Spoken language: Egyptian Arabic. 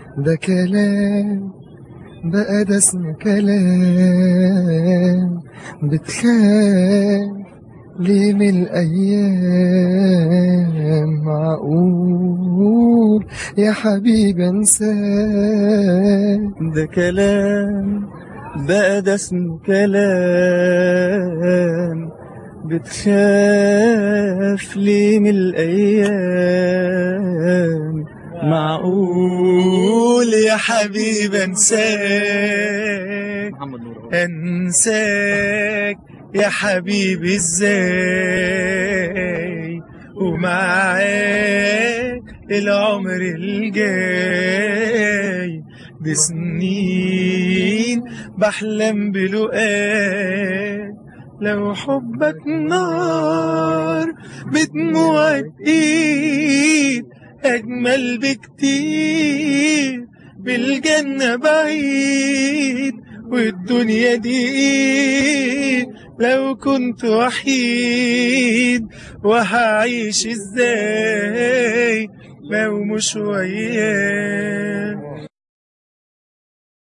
ده كلام بقى ده اسمه كلام بتخاف ليه من الأيام معقول يا حبيبي انساك ده كلام بقى ده اسمه كلام بتخاف ليه من الأيام معقول يا حبيبي انساك محمد نور انساك يا حبيبي ازاي ومعاك العمر الجاي دي سنين بحلم بلقاك لو حبك نار بدموع ايد اجمل بكتير بالجنة بعيد والدنيا دي لو كنت وحيد وهعيش ازاي لو مش وياك